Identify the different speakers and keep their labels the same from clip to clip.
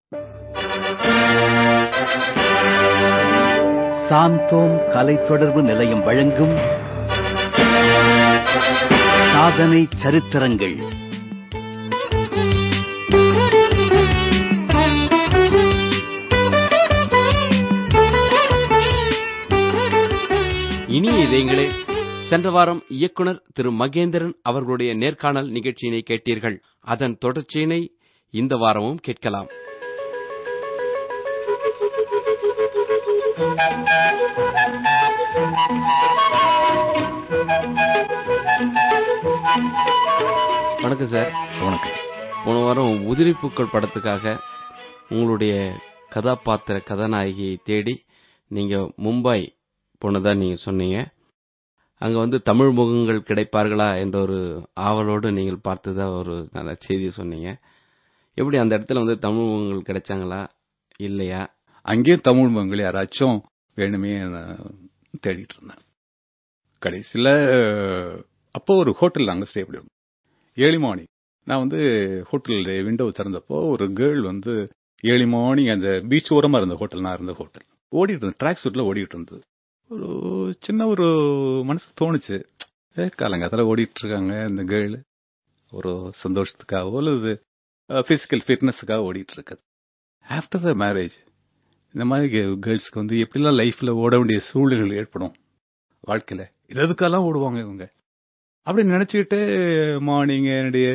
Speaker 1: சாந்தோம் கலை தொடர்பு நிலையம் வழங்கும் சாதனை சரித்திரங்கள்
Speaker 2: இனிய இதயங்களே சென்ற வாரம் இயக்குனர் திரு மகேந்திரன் அவர்களுடைய நேர்காணல் நிகழ்ச்சியினை கேட்டீர்கள் அதன் தொடர்ச்சியினை இந்த வாரமும் கேட்கலாம் வணக்கம் சார்
Speaker 1: வணக்கம்
Speaker 2: போன வாரம் உதிரிப்பூக்கள் படத்துக்காக உங்களுடைய கதாபாத்திர கதாநாயகியை தேடி நீங்க மும்பை போனதா நீங்க சொன்னீங்க அங்க வந்து தமிழ் முகங்கள் கிடைப்பார்களா என்ற ஒரு ஆவலோடு நீங்கள் பார்த்ததா ஒரு நல்ல செய்தி சொன்னீங்க எப்படி அந்த இடத்துல வந்து தமிழ் முகங்கள் கிடைச்சாங்களா இல்லையா
Speaker 3: அங்கேயும் தமிழ் மொழிகள் யாராச்சும் வேணுமே நான் தேடிட்டு இருந்தேன் கடைசியில் அப்போ ஒரு ஹோட்டல் நாங்கள் ஸ்டே பண்ணிருந்தோம் ஏர்லி மார்னிங் நான் வந்து ஹோட்டல் விண்டோ திறந்தப்போ ஒரு கேர்ள் வந்து ஏர்லி மார்னிங் அந்த பீச் ஓரமாக இருந்த ஹோட்டல் நான் இருந்த ஹோட்டல் ஓடிட்டு இருந்தேன் ட்ராக் சூட்டில் ஓடிட்டு இருந்தது ஒரு சின்ன ஒரு மனசு தோணுச்சு ஏ காலங்காலத்தில் ஓடிட்டு இருக்காங்க இந்த கேர்ள் ஒரு சந்தோஷத்துக்காகவோ அல்லது ஃபிசிக்கல் ஃபிட்னஸுக்காக ஓடிட்டு இருக்குது ஆஃப்டர் த மேரேஜ் இந்த மாதிரி கேர்ள்ஸ்க்கு வந்து எப்படிலாம் லைஃப்ல ஓட வேண்டிய சூழ்நிலைகள் ஏற்படும் வாழ்க்கையில இது எதுக்கெல்லாம் ஓடுவாங்க இவங்க அப்படி நினைச்சுக்கிட்டு மார்னிங் என்னுடைய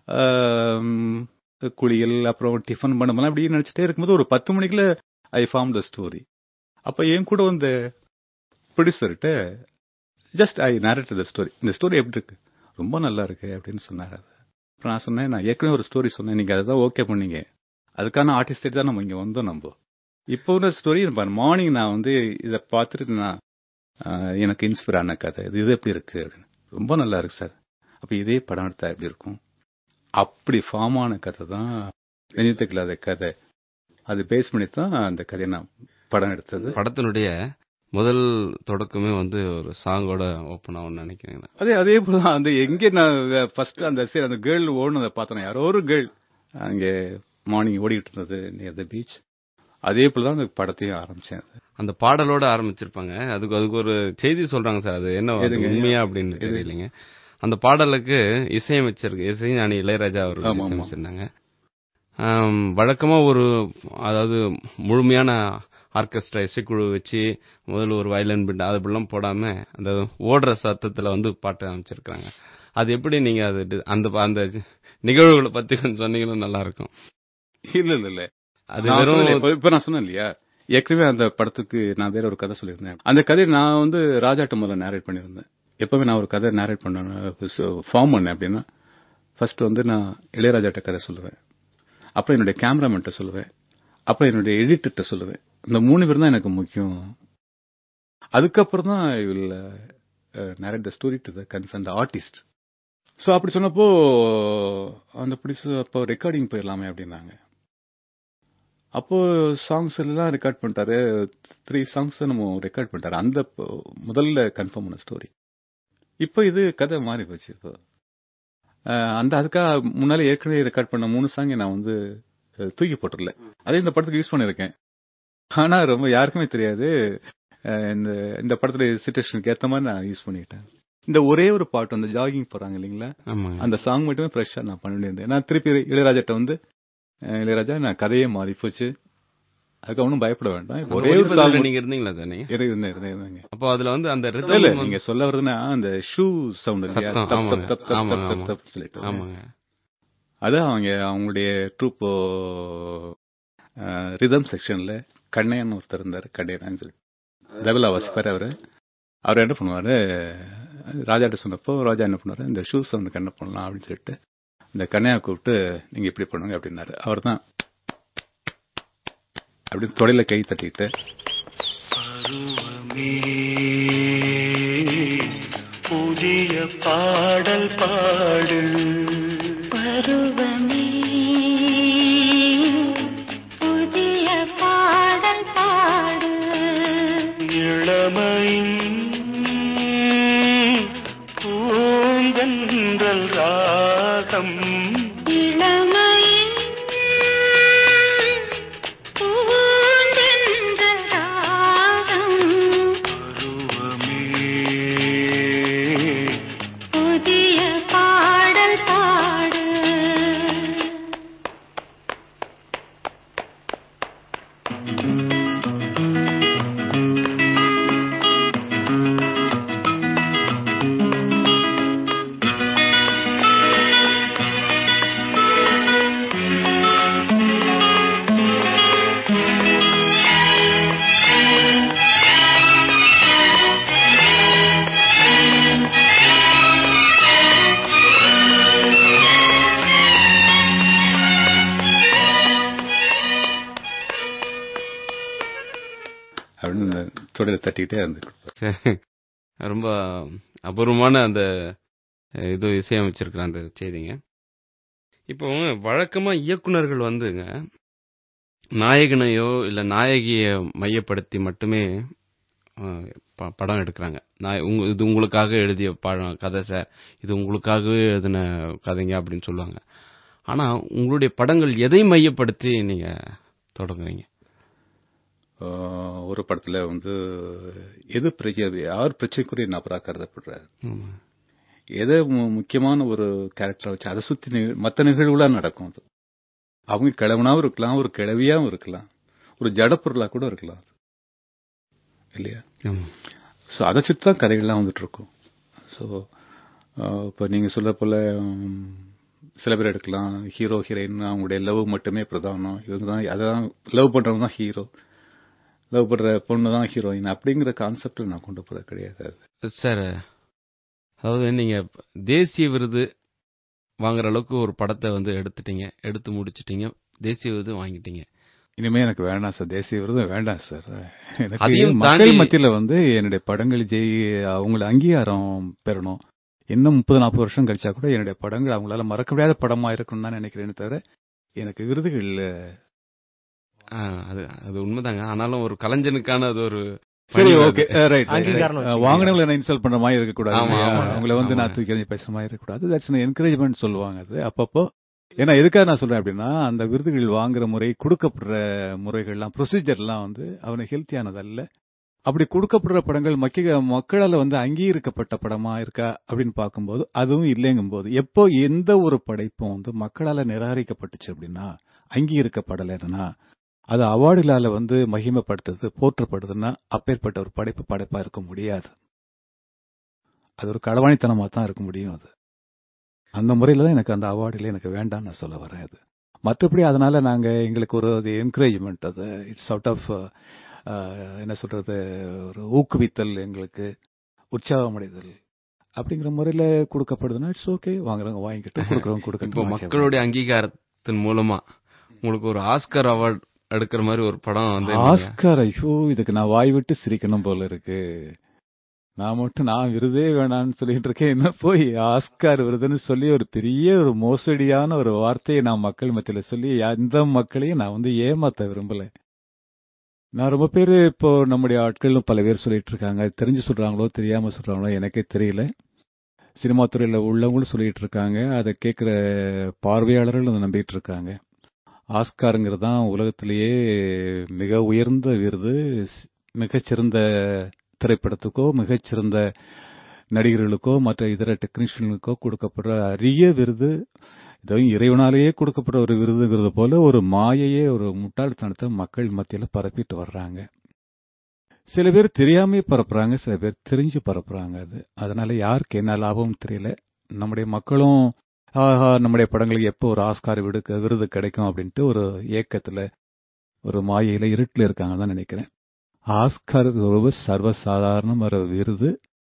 Speaker 3: ஆம், குளியல் அப்புறம் டிஃபன் பண்ணலாம் அப்படி நினைச்சிட்டே இருக்கும்போது ஒரு பத்து மணிக்குள்ள ஐ ஃபார்ம் த ஸ்டோரி அப்ப என் கூட வந்த ப்ரொடியூசர்கிட்ட just I narrate the story இந்த ஸ்டோரி எப்படி இருக்கு ரொம்ப நல்லா இருக்கு அப்படின்னு சொன்னார் அப்புறம் நான் சொன்னேன் நான் ஏற்கனவே ஒரு ஸ்டோரி சொன்னேன் நீங்க அதை ஓகே பண்ணீங்க அதுக்கான ஆர்டிஸ்ட் தான் நம்ம இங்க வந்தோம் நம்ம இப்போ உள்ள ஸ்டோரி மார்னிங் நான் வந்து இதை பார்த்துட்டு நான் ஆஹ், எனக்கு இன்ஸ்பயர் ஆன கதை இது இது எப்படி இருக்கு அப்படின்னு ரொம்ப நல்லா இருக்கு சார் அப்ப இதே படம் எடுத்தா எப்படி இருக்கும் அப்படி ஃபார்ம் ஆன கதை தான் நெஞ்சத்துக்கு இல்லாத கதை அது பேஸ் பண்ணி தான் அந்த கதையை நான் படம் எடுத்தது
Speaker 2: படத்தினுடைய முதல் தொடக்கமே வந்து ஒரு சாங்கோட ஓப்பன் ஆகும்னு நினைக்கிறேன்
Speaker 3: அதே அதே போல தான் அந்த எங்கே நான் ஃபர்ஸ்ட் அந்த சரி அந்த கேர்ள் ஓடுனதை பார்த்தேன் யாரோ ஒரு கேர்ள் அங்கே மார்னிங் ஓடிட்டு இருந்தது நியர் த பீச் அதே போல தான் அந்த படத்தையும் ஆரம்பிச்சேன்
Speaker 2: அந்த பாடலோட ஆரம்பிச்சிருப்பாங்க அதுக்கு அதுக்கு ஒரு செய்தி சொல்றாங்க சார் அது என்ன அது
Speaker 3: எதுங்க?
Speaker 2: உண்மையா அப்படின்னு
Speaker 3: எது?
Speaker 2: தெரியலைங்க அந்த பாடலுக்கு இசையமைச்சிருக்கு இசைஞானி இளையராஜா அவர்கள்
Speaker 3: ஆமா, ஆமா.
Speaker 2: இசையமைச்சிருந்தாங்க ஆம், வழக்கமா ஒரு அதாவது முழுமையான ஆர்கெஸ்ட்ரா இசைக்குழு வச்சு முதல்ல ஒரு வயலின் பிண்ட் அது இப்படிலாம் போடாம அந்த ஓடுற சத்தத்துல வந்து பாட்டு அமைச்சிருக்காங்க அது எப்படி நீங்க அது டி- அந்த அந்த நிகழ்வுகளை பத்தி கொஞ்சம் சொன்னீங்கன்னா நல்லா இருக்கும்
Speaker 3: இல்ல இல்ல இல்ல
Speaker 2: அது
Speaker 3: நான் சொன்னேன்
Speaker 2: வெறும்
Speaker 3: இப்ப- இப்ப நான் சொன்னேன் இல்லையா ஏற்கனவே அந்த படத்துக்கு நான் வேற ஒரு கதை சொல்லியிருந்தேன் அந்த கதையை நான் வந்து ராஜாட்ட முதல்ல நேரேட் பண்ணியிருந்தேன் எப்பவுமே நான் ஒரு கதை நேரேட் பண்ண ஃபார்ம் பண்ணேன் அப்படின்னா ஃபர்ஸ்ட் வந்து நான் இளையராஜாட்ட கதை சொல்லுவேன் அப்புறம் என்னுடைய கேமராமேன்ட்ட சொல்லுவேன் அப்புறம் என்னுடைய எடிட்டர்கிட்ட சொல்லுவேன் இந்த மூணு பேர் தான் எனக்கு முக்கியம் அதுக்கப்புறம் தான் I'll narrate the story to the concern artist so அப்படி சொன்னப்போ அந்த ப்ரொடியூசர் அப்போ ரெக்கார்டிங் போயிடலாமே அப்படின்னாங்க அப்போ சாங்ஸ் எல்லாம் ரெக்கார்ட் பண்ணிட்டாரு த்ரீ சாங்ஸ் நம்ம ரெக்கார்ட் பண்ணிட்டாரு அந்த ப- முதல்ல கன்ஃபார்ம் பண்ண ஸ்டோரி இப்போ இது கதை மாறி போச்சு இப்போ அஹ் அந்த அதுக்காக முன்னால ஏற்கனவே ரெக்கார்ட் பண்ண மூணு சாங் நான் வந்து அஹ், தூக்கி போட்டுடல அதே இந்த படத்துக்கு யூஸ் பண்ணிருக்கேன் ஆனா ரொம்ப யாருக்குமே தெரியாது அஹ் இந்த இந்த படத்துல சுச்சுவேஷனுக்கு ஏத்த மாதிரி நான் யூஸ் பண்ணிக்கிட்டேன் இந்த ஒரே ஒரு பாட்டு அந்த ஜாகிங் போறாங்க இல்லைங்களா
Speaker 2: ஆமாங்க
Speaker 3: அந்த சாங் மட்டுமே ஃப்ரெஷ்ஷா நான் பண்ண வேண்டியிருந்தேன் நான் திருப்பி இளையராஜாட்ட வந்து அஹ் இளையராஜா நான் கதையே மாறி போச்சு அதுக்கு ஒன்றும் பயப்பட வேண்டாம்
Speaker 2: அந்த
Speaker 3: ஒரே ஒரு
Speaker 2: ஒளிப்பதிவுல
Speaker 3: சாங்
Speaker 2: நீங்க இருந்தீங்களா சார் நீங்க
Speaker 3: இருந்தேன் இருந்தேன் இருந்தேங்க
Speaker 2: அப்போ அதுல வந்து அந்த
Speaker 3: இல்ல இல்ல
Speaker 2: rhythm
Speaker 3: நீங்க சொல்ல வருதுன்னா அந்த ஷூ சவுண்ட் இல்லையா
Speaker 2: சத்தம்,
Speaker 3: தப்
Speaker 2: ஆமாங்க.
Speaker 3: தப் தப் தப்
Speaker 2: ஆமாங்க,
Speaker 3: தப்
Speaker 2: ஆமாங்க.
Speaker 3: தப் சொல்லிட்டு
Speaker 2: ஆமாங்க
Speaker 3: அது அவங்க அவங்களுடைய ட்ரூப் ரிதம் செக்ஷன்ல கண்ணையன் ஒருத்தர் இருந்தாரு கண்ணையன் சொல்லி தபிலா வாசிப்பாரு அவரு அவர் என்ன பண்ணுவாரு ராஜாட்ட சொன்னப்போ ராஜா என்ன பண்ணுவாரு இந்த ஷூ சவுண்ட் கண்ண பண்ணலாம் அப்படின்னு சொல்லிட்டு இந்த கண்ணையா கூப்பிட்டு நீங்க இப்படி பண்ணுங்க அப்படின்னாரு அவர் தான் அப்படி தொடையில கை தட்டிட்டு
Speaker 4: பருவமே புதிய பாடல் பாடு
Speaker 5: பருவமே புதிய பாடல் பாடு
Speaker 4: இளமையின் பூந்தென்றல் ராகம்
Speaker 5: இளமையின்
Speaker 3: அப்படின்னு தொடையில தட்டிக்கிட்டே இருந்து
Speaker 2: சரி. ரொம்ப அபூர்வமான அந்த அஹ், இது இசையமைச்சிருக்கிற அந்த செய்திங்க இப்போ வழக்கமா இயக்குனர்கள் வந்துங்க நாயகனையோ இல்ல நாயகியை மையப்படுத்தி மட்டுமே அஹ், ப- படம் எடுக்கிறாங்க நான் உங்க இது உங்களுக்காக எழுதிய படம் கதை சார் இது உங்களுக்காகவே எழுதின கதைங்க அப்படின்னு சொல்லுவாங்க ஆனா உங்களுடைய படங்கள் எதை மையப்படுத்தி நீங்க தொடங்குறீங்க
Speaker 3: ஆஹ் ஒரு படத்துல வந்து எது பிரச்சனை யார் பிரச்சனைக்குரிய நபரா கருதப்படுறாரு
Speaker 2: ஆமா.
Speaker 3: எதை மு- முக்கியமான ஒரு கேரக்டரை வச்சு அதை சுத்தி நிக- மத்த நிகழ்வுகளா நடக்கும் அது அவங்க கிழவனாவும் இருக்கலாம் ஒரு கிழவியாவும் இருக்கலாம் ஒரு ஜடப்பொருளா கூட இருக்கலாம் அது. இல்லையா
Speaker 2: ஆமா.
Speaker 3: ஸோ அதை சுற்றி தான் கதைகள்லாம் வந்துட்டு இருக்கும் ஸோ இப்போ நீங்கள் சொல்ல போல உம், சில பேர் எடுக்கலாம் ஹீரோ ஹீரோயின் அவங்களுடைய லவ் மட்டுமே பிரதானம் இவங்க தான் அதான் லவ் பண்ணுறவங்க தான் ஹீரோ லவ் பண்ணுற பொண்ணு தான் ஹீரோயின் அப்படிங்கிற கான்செப்ட் நான் கொண்டு போகிறது கிடையாது அது
Speaker 2: சார் அதாவது நீங்க தேசிய விருது வாங்குற அளவுக்கு ஒரு படத்தை வந்து எடுத்துட்டீங்க எடுத்து முடிச்சிட்டீங்க தேசிய விருது வாங்கிட்டீங்க
Speaker 3: இனிமே எனக்கு வேண்டாம் சார் தேசிய விருது வேண்டாம் சார் எனக்கு
Speaker 2: அதையும்
Speaker 3: மக்கள்
Speaker 2: தாண்டி-
Speaker 3: மத்தியில வந்து என்னுடைய படங்கள் ஜெய் அவங்கள அங்கீகாரம் பெறணும் இன்னும் முப்பது நாற்பது வருஷம் கழிச்சா கூட என்னுடைய படங்கள் அவங்களால மறக்க முடியாத படமா இருக்கும்னு தான் நினைக்கிறேனே தவிர எனக்கு விருதுகள்
Speaker 2: ஆ, அது அது உண்மைதாங்க ஆனாலும் ஒரு கலைஞனுக்கான அது ஒரு
Speaker 3: சரி
Speaker 2: பணி
Speaker 3: ஓகே
Speaker 2: அது.
Speaker 3: ரைட்
Speaker 6: அங்கீகாரம் வச்சுக்கோங்க.
Speaker 3: வாங்கினவங்களை நான் இன்சல்ட் பண்ற மாதிரி இருக்கக்கூடாது
Speaker 2: ஆமா,
Speaker 3: இல்லையா?
Speaker 2: ஆமா.
Speaker 3: அவங்கள வந்து நான்
Speaker 2: ஆமா.
Speaker 3: தூக்கி எறிஞ்சு பேசுற மாதிரி இருக்கக்கூடாது தட்ஸ் என்கரேஜ்மெண்ட் சொல்லுவாங்க அது அப்பப்போ ஏன்னா எதுக்காக நான் சொல்றேன் அப்படின்னா அந்த விருதுகள் வாங்குற முறை கொடுக்கப்படுற முறைகள்லாம் ப்ரொசீஜர்லாம் வந்து அவனுக்கு ஹெல்த்தியானது அல்ல அப்படி கொடுக்கப்படுற படங்கள் மக்க மக்களால் வந்து அங்கீகரிக்கப்பட்ட படமா இருக்கா அப்படின்னு பார்க்கும்போது அதுவும் இல்லைங்கும் போது எப்போ எந்த ஒரு படைப்பும் வந்து மக்களால் நிராகரிக்கப்பட்டுச்சு அப்படின்னா அங்கீகரிக்கப்படலைன்னா அது அவார்டுகளால வந்து மகிமைப்படுத்துறது போற்றப்படுதுன்னா அப்பேற்பட்ட ஒரு படைப்பு படைப்பா இருக்க முடியாது அது ஒரு களவாணித்தனமா தான் இருக்க முடியும் அது அந்த முறையில தான் எனக்கு அந்த அவார்டுல எனக்கு வேண்டாம்னு நான் சொல்ல வரேன் அது மற்றபடி அதனால நாங்க எங்களுக்கு ஒரு அது என்கரேஜ்மெண்ட் அது இட்ஸ் அவுட் ஆஃப் என்ன சொல்றது ஒரு ஊக்குவித்தல் எங்களுக்கு உற்சாகமடைதல் அப்படிங்கிற முறையில கொடுக்கப்படுதுன்னா இட்ஸ் ஓகே வாங்குறவங்க வாங்கிக்கிட்டு கொடுக்குறவங்க
Speaker 2: இப்போ
Speaker 3: கொடுக்கட்டும்
Speaker 2: மக்களுடைய அங்கீகாரத்தின் மூலமா உங்களுக்கு ஒரு ஆஸ்கர் அவார்ட் எடுக்கிற மாதிரி ஒரு படம் வந்து நீங்க-
Speaker 3: ஆஸ்கார் ஐயோ இதுக்கு நான் வாய் விட்டு சிரிக்கணும் போல இருக்கு நான் மட்டும் நான் விருதே வேணாம்னு சொல்லிட்டு இருக்கேன் என்ன போய் ஆஸ்கார் விருதுன்னு சொல்லி ஒரு பெரிய ஒரு மோசடியான ஒரு வார்த்தையை நான் மக்கள் மத்தியில சொல்லி எந்த மக்களையும் நான் வந்து ஏமாத்த விரும்பல நான் ரொம்ப பேர் இப்போ நம்முடைய ஆட்களும் பல பேர் சொல்லிட்டு இருக்காங்க அது தெரிஞ்சு சொல்றாங்களோ தெரியாம சொல்றாங்களோ எனக்கே தெரியல சினிமா துறையில உள்ளவங்களும் சொல்லிட்டு இருக்காங்க அதை கேட்கிற பார்வையாளர்கள் அதை நம்பிட்டு இருக்காங்க ஆஸ்காருங்கிறது தான் உலகத்திலேயே மிக உயர்ந்த விருது ஸ்- மிகச்சிறந்த திரைப்படத்துக்கோ மிகச்சிறந்த நடிகர்களுக்கோ மற்ற இதர டெக்னீஷியனுக்கோ கொடுக்கப்படுற அரிய விருது இதுவும் இறைவனாலேயே கொடுக்கப்படுற ஒரு விருதுங்கிறது போல ஒரு மாயையே ஒரு முட்டாள்தனத்தை மக்கள் மத்தியில பரப்பிட்டு வர்றாங்க சில பேர் தெரியாமே பரப்புறாங்க சில பேர் தெரிஞ்சு பரப்புறாங்க அது அதனால யாருக்கு என்ன லாபம் தெரியல நம்முடைய மக்களும் ஆஹா நம்முடைய படங்களுக்கு எப்போ ஒரு ஆஸ்கார் விடுக்க விருது கிடைக்கும் அப்படின்ட்டு ஒரு ஏக்கத்துல ஒரு மாயையில இருட்டில் இருக்காங்க தான் நினைக்கிறேன் ஆஸ்கார் ஒரு சர்வசாதாரண ஒரு விருது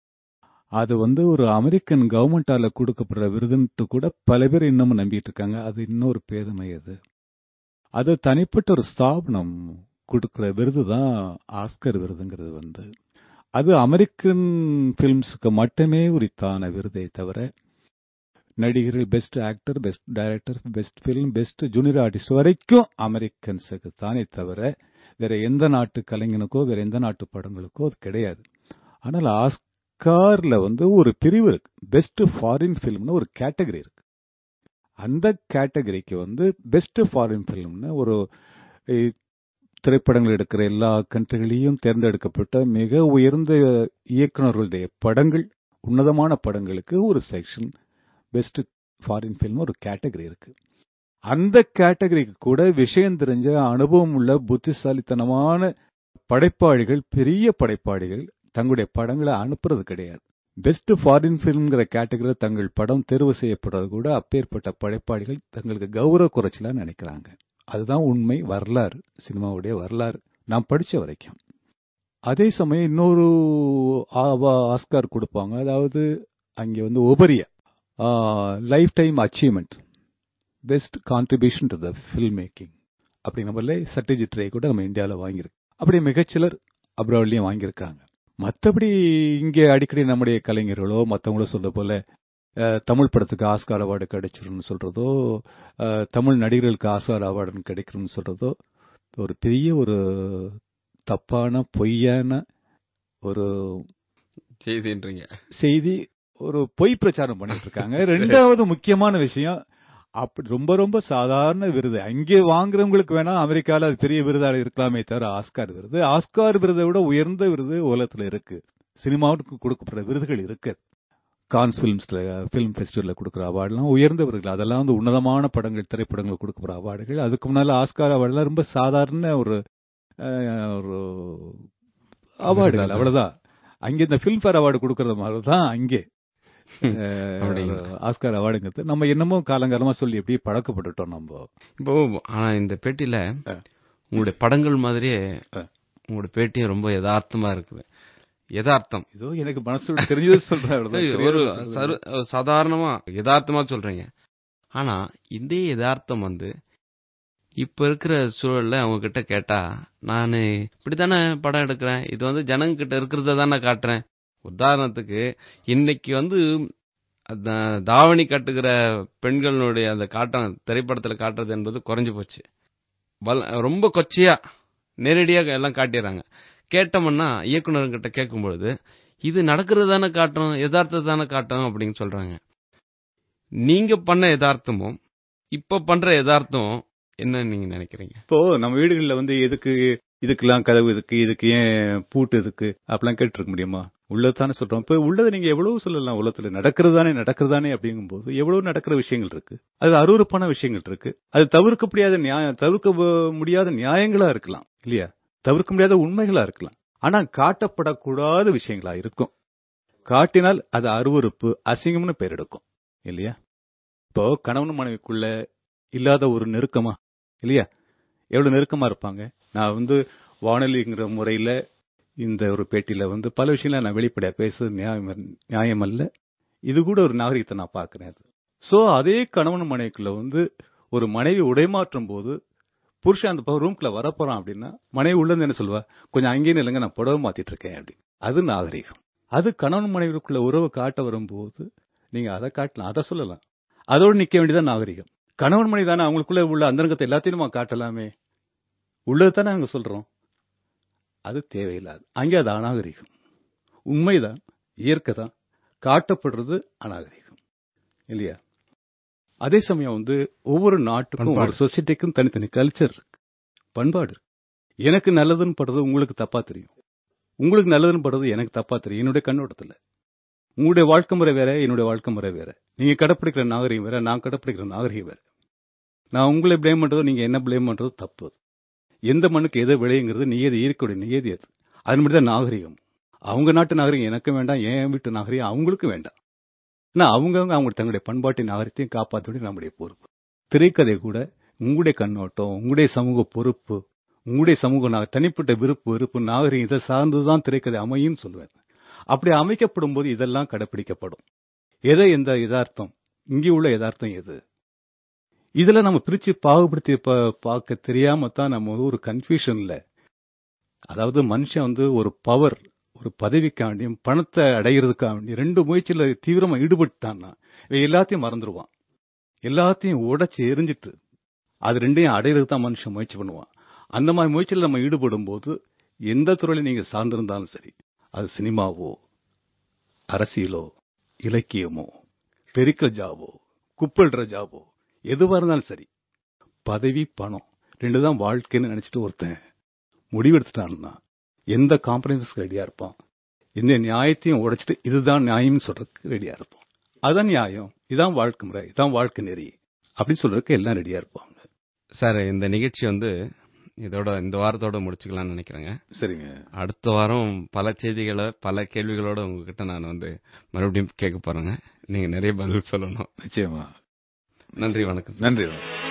Speaker 3: அது வந்து ஒரு அமெரிக்கன் கவர்மெண்டால கொடுக்கப்படுற விருதுன்ட்டு கூட பல பேர் இன்னமும் நம்பிட்டு இருக்காங்க அது இன்னொரு பேதமை அது அது தனிப்பட்ட ஒரு ஸ்தாபனம் கொடுக்கிற விருது தான் ஆஸ்கர் விருதுங்கிறது வந்து அது அமெரிக்கன் பிலிம்ஸுக்கு மட்டுமே உரித்தான விருதை தவிர நடிகர்கள் best actor best director best film best junior artist வரைக்கும் அமெரிக்கன்ஸுக்கு தானே தவிர வேற எந்த நாட்டு கலைஞனுக்கோ வேற எந்த நாட்டு படங்களுக்கோ அது கிடையாது ஆனால் ஆஸ்கார்ல வந்து ஒரு பிரிவு இருக்கு பெஸ்ட் ஃபாரின் ஃபிலிம்னு ஒரு கேட்டகரி இருக்கு அந்த கேட்டகரிக்கு வந்து பெஸ்ட் ஃபாரின் ஃபிலிம்னு ஒரு அஹ், திரைப்படங்கள் எடுக்கிற எல்லா கண்ட்ரிகளையும் தேர்ந்தெடுக்கப்பட்ட மிக உயர்ந்த இயக்குனர்களுடைய படங்கள் உன்னதமான படங்களுக்கு ஒரு செக்ஷன் பெஸ்ட் ஃபாரின் ஃபிலிம் ஒரு கேட்டகரி இருக்கு அந்த கேட்டகரிக்கு கூட விஷயம் தெரிஞ்ச அனுபவம் உள்ள புத்திசாலித்தனமான படைப்பாளிகள் பெரிய படைப்பாளிகள் தங்களுடைய படங்களை அனுப்புறது கிடையாது பெஸ்ட் ஃபாரின் ஃபிலிம்ங்கிற கேட்டகரியில் தங்கள் படம் தேர்வு செய்யப்படுறது கூட அப்பேற்பட்ட படைப்பாளிகள் தங்களுக்கு கௌரவ குறைச்சலா நினைக்கிறாங்க அதுதான் உண்மை வரலாறு சினிமாவுடைய வரலாறு நான் படிச்ச வரைக்கும் அதே சமயம் இன்னொரு ஆ- ஆஸ்கார் கொடுப்பாங்க அதாவது அங்கே வந்து உபரியா lifetime achievement best contribution to the filmmaking அப்படிங்கிற மாதிரில சத்யஜித் ரே கூட நம்ம இந்தியாவில் வாங்கியிருக்கு அப்படி மிகச்சிலர் அப்ராட்லயும் வாங்கியிருக்காங்க மற்றபடி இங்கே அடிக்கடி நம்முடைய கலைஞர்களோ மற்றவங்களோ சொல்ற போல அஹ், தமிழ் படத்துக்கு ஆஸ்கார் அவார்டு கிடைச்சிரும்னு சொல்றதோ அஹ், தமிழ் நடிகர்களுக்கு ஆஸ்கார் அவார்டு கிடைக்கணும்னு சொல்றதோ ஒரு பெரிய ஒரு தப்பான பொய்யான ஒரு
Speaker 2: செய்தின்றீங்க
Speaker 3: செய்தி ஒரு பொய் பிரச்சாரம் பண்ணிட்டு இருக்காங்க ரெண்டாவது முக்கியமான விஷயம் அப்படி ரொம்ப ரொம்ப சாதாரண விருது அங்கே வாங்குறவங்களுக்கு வேணா அமெரிக்கால அது பெரிய விருதா இருக்கலாமே தவிர ஆஸ்கார் விருது ஆஸ்கார் விருதை விட உயர்ந்த விருது உலகத்துல இருக்கு சினிமாவுக்கு கொடுக்கப்படுற விருதுகள் இருக்கு கான்ஸ் பிலிம்ஸ்ல பிலிம் ஃபெஸ்டிவல்ல கொடுக்குற அவார்டுலாம் உயர்ந்த விருதுகள் அதெல்லாம் வந்து உன்னதமான படங்கள் திரைப்படங்கள் கொடுக்கப்படுற அவார்டுகள் அதுக்கு முன்னால ஆஸ்கார் அவார்டுலாம் ரொம்ப சாதாரண ஒரு அஹ், ஒரு அவார்டுகள் அவ்வளவுதான் அங்கே இந்த ஃபிலிம்ஃபேர் அவார்டு கொடுக்கறது மாதிரி தான் அங்கே அஹ்,
Speaker 2: அப்படிங்களா?
Speaker 3: ஆஸ்கார் அவார்டுங்கிறது நம்ம என்னமோ காலங்காலமா சொல்லி எப்படியே பழக்கப்பட்டுட்டோம் நம்ம
Speaker 2: இப்போ ஆனா இந்த பேட்டியில
Speaker 3: ஆ.
Speaker 2: உங்களுடைய படங்கள் மாதிரியே
Speaker 3: ஆ.
Speaker 2: உங்களுடைய பேட்டியும் ரொம்ப யதார்த்தமா இருக்குது யதார்த்தம்
Speaker 3: ஏதோ எனக்கு மனசு விட்டு தெரிஞ்சது சொல்றேன் அவ்வளவுதான்.
Speaker 2: ஒரு
Speaker 3: தெரியாத
Speaker 2: சரு- சாதாரணமா யதார்த்தமா சொல்றீங்க ஆனா இதே யதார்த்தம் வந்து இப்ப இருக்கிற சூழல்ல அவங்க கிட்ட கேட்டா நான் இப்படித்தானே படம் எடுக்கிறேன் இது வந்து ஜனங்க கிட்ட இருக்கிறத தானே காட்டுறேன் உதாரணத்துக்கு இன்னைக்கு வந்து அந்த தாவணி கட்டுகிற பெண்களுடைய அந்த காட்டம் திரைப்படத்துல காட்டுறது என்பது குறைஞ்சு போச்சு வல்- ரொம்ப கொச்சையா நேரடியா எல்லாம் காட்டிடுறாங்க கேட்டோம்னா இயக்குனர்கிட்ட கேட்கும்பொழுது இது நடக்கிறது தானே காட்டும் யதார்த்தத்தை தானே காட்டும் அப்படின்னு சொல்றாங்க நீங்க பண்ண யதார்த்தமும் இப்ப பண்ற யதார்த்தம் என்ன நீங்க நினைக்கிறீங்க
Speaker 3: இப்போ நம்ம வீடுகள்ல வந்து எதுக்கு இதுக்கெல்லாம் கதவு இதுக்கு இதுக்கு ஏன் பூட்டு இதுக்கு அப்படிலாம் கேட்டு இருக்க முடியுமா உள்ளதானே சொல்றோம் இப்ப உள்ளதை நீங்க எவ்வளவு சொல்லலாம் உலகத்துல நடக்கிறதானே நடக்கிறதானே அப்படிங்கும்போது எவ்வளவு நடக்கிற விஷயங்கள் இருக்கு அது அருவருப்பான விஷயங்கள் இருக்கு அது தவிர்க்க முடியாத நியாயம் தவிர்க்க வ- முடியாத நியாயங்களா இருக்கலாம் இல்லையா தவிர்க்க முடியாத உண்மைகளா இருக்கலாம் ஆனா காட்டப்படக்கூடாத விஷயங்களா இருக்கும் காட்டினால் அது அருவருப்பு அசிங்கம்னு பேர் எடுக்கும் இல்லையா இப்போ கணவன் மனைவிக்குள்ள இல்லாத ஒரு நெருக்கமா இல்லையா எவ்வளவு நெருக்கமா இருப்பாங்க நான் வந்து வானொலிங்கிற முறையில இந்த ஒரு பேட்டியில வந்து பல விஷயங்களை நான் வெளிப்படையா பேசுறது நியாயம் நியாயம் அல்ல இது கூட ஒரு நாகரிகத்தை நான் பார்க்கிறேன் அது சோ அதே கணவன் மனைவிக்குள்ள வந்து ஒரு மனைவி உடைமாற்றும் போது புருஷன் அந்த ரூம்குள்ள வரப்போறான் அப்படின்னா மனைவி உள்ள இருந்து என்ன சொல்வா கொஞ்சம் அங்கேயும் இல்லைங்க நான் புடவை மாத்திட்டு இருக்கேன் அப்படி அது நாகரிகம் அது கணவன் மனைவிக்குள்ள உறவு காட்ட வரும்போது நீங்க அதை காட்டலாம் அதை சொல்லலாம் அதோடு நிக்க வேண்டியதான் நாகரிகம் கணவன் மனைவி தானே அவங்களுக்குள்ள உள்ள அந்தரங்கத்தை எல்லாத்தையும் நம்ம காட்டலாமே உள்ளது தானே நாங்க சொல்றோம் அது தேவையில்லாது அங்கே அது அநாகரிகம் உண்மைதான் இயற்கை தான் காட்டப்படுறது அநாகரிகம் இல்லையா அதே சமயம் வந்து ஒவ்வொரு நாட்டுக்கும் ஒரு
Speaker 2: பண்பாடு.
Speaker 3: சொசைட்டிக்கும் தனித்தனி கல்ச்சர் இருக்கு பண்பாடு இருக்கு எனக்கு நல்லதுன்னு படுறது உங்களுக்கு தப்பா தெரியும் உங்களுக்கு நல்லதுன்னு படுறது எனக்கு தப்பா தெரியும் என்னுடைய கண்ணோட்டத்துல உங்களுடைய வாழ்க்கை முறை வேற என்னுடைய வாழ்க்கை முறை வேற நீங்க கடைப்பிடிக்கிற நாகரிகம் வேற நான் கடைப்பிடிக்கிற நாகரிகம் வேற நான் உங்களை ப்ளேம் பண்றதோ நீங்க என்ன ப்ளேம் பண்றதோ தப்பு எந்த மண்ணுக்கு எதை விளையுங்கிறது நியதி இருக்கக்கூடிய நியதி அது அது மட்டும் தான் நாகரிகம் அவங்க நாட்டு நாகரிகம் எனக்கு வேண்டாம் என் வீட்டு நாகரிகம் அவங்களுக்கும் வேண்டாம் ஆனா அவங்கவங்க அவங்க தங்களுடைய பண்பாட்டின் நாகரிகத்தையும் காப்பாற்ற வேண்டியது நம்முடைய பொறுப்பு திரைக்கதை கூட உங்களுடைய கண்ணோட்டம் உங்களுடைய சமூக பொறுப்பு உங்களுடைய சமூக நா- தனிப்பட்ட விருப்பு வெறுப்பு நாகரிகம் இதை சார்ந்துதான் திரைக்கதை அமையும் சொல்லுவேன் அப்படி அமைக்கப்படும் போது இதெல்லாம் கடைப்பிடிக்கப்படும் எதை எந்த யதார்த்தம் இங்கே உள்ள யதார்த்தம் எது இதுல நம்ம பிரிச்சு பாகுபடுத்தி பா- பார்க்க தெரியாம தான் நம்ம வந்து ஒரு கன்ஃபியூஷன்ல அதாவது மனுஷன் வந்து ஒரு பவர் ஒரு பதவிக்காண்டியும் பணத்தை அடையிறதுக்காண்டியும் ரெண்டு முயற்சியில தீவிரமா ஈடுபட்டான்னா இவன் எல்லாத்தையும் மறந்துடுவான் எல்லாத்தையும் உடைச்சு எரிஞ்சிட்டு அது ரெண்டையும் அடையிறதுக்கு தான் மனுஷன் முயற்சி பண்ணுவான் அந்த மாதிரி முயற்சியில் நம்ம ஈடுபடும் போது எந்த துறையில நீங்க சார்ந்திருந்தாலும் சரி அது சினிமாவோ அரசியலோ இலக்கியமோ பெருக்கல் ஜாவோ குப்பல்ற ஜாவோ எதுவா இருந்தாலும் சரி பதவி பணம் ரெண்டு தான் வாழ்க்கைன்னு நினைச்சிட்டு ஒருத்தன் முடிவெடுத்துட்டான்னா எந்த காம்ப்ரமைஸ் ரெடியா இருப்பான் எந்த நியாயத்தையும் உடைச்சிட்டு இதுதான் நியாயம்னு சொல்றதுக்கு ரெடியா இருப்பான் அதான் நியாயம் இதான் வாழ்க்கை முறை இதான் வாழ்க்கை நெறி அப்படின்னு சொல்றதுக்கு எல்லாம் ரெடியா இருப்பாங்க
Speaker 2: சார் இந்த நிகழ்ச்சி வந்து இதோட இந்த வாரத்தோட முடிச்சுக்கலாம்னு நினைக்கிறேங்க
Speaker 3: சரிங்க
Speaker 2: அடுத்த வாரம் பல செய்திகளை பல கேள்விகளோட உங்ககிட்ட நான் வந்து மறுபடியும் கேட்க போறேங்க நீங்க நிறைய பதில் சொல்லணும்
Speaker 3: நிச்சயமா
Speaker 2: நன்றி வணக்கம்
Speaker 3: நன்றி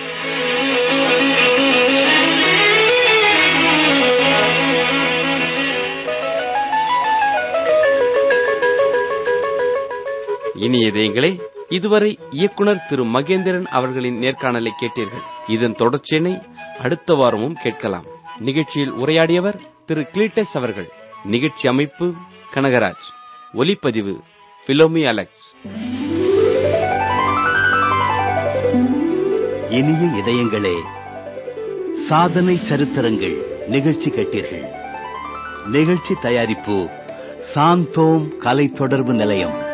Speaker 2: இனி இதயங்களே இதுவரை இயக்குனர் திரு மகேந்திரன் அவர்களின் நேர்காணலை கேட்டீர்கள் இதன் தொடர்ச்சியினை அடுத்த வாரமும் கேட்கலாம் நிகழ்ச்சியில் உரையாடியவர் திரு கிளீட்டஸ் அவர்கள் நிகழ்ச்சி அமைப்பு கனகராஜ் ஒலிப்பதிவு பிலோமி அலெக்ஸ்
Speaker 1: இனிய இதயங்களே சாதனை சரித்திரங்கள் நிகழ்ச்சி கேட்டீர்கள் நிகழ்ச்சி தயாரிப்பு சாந்தோம் கலை தொடர்பு நிலையம்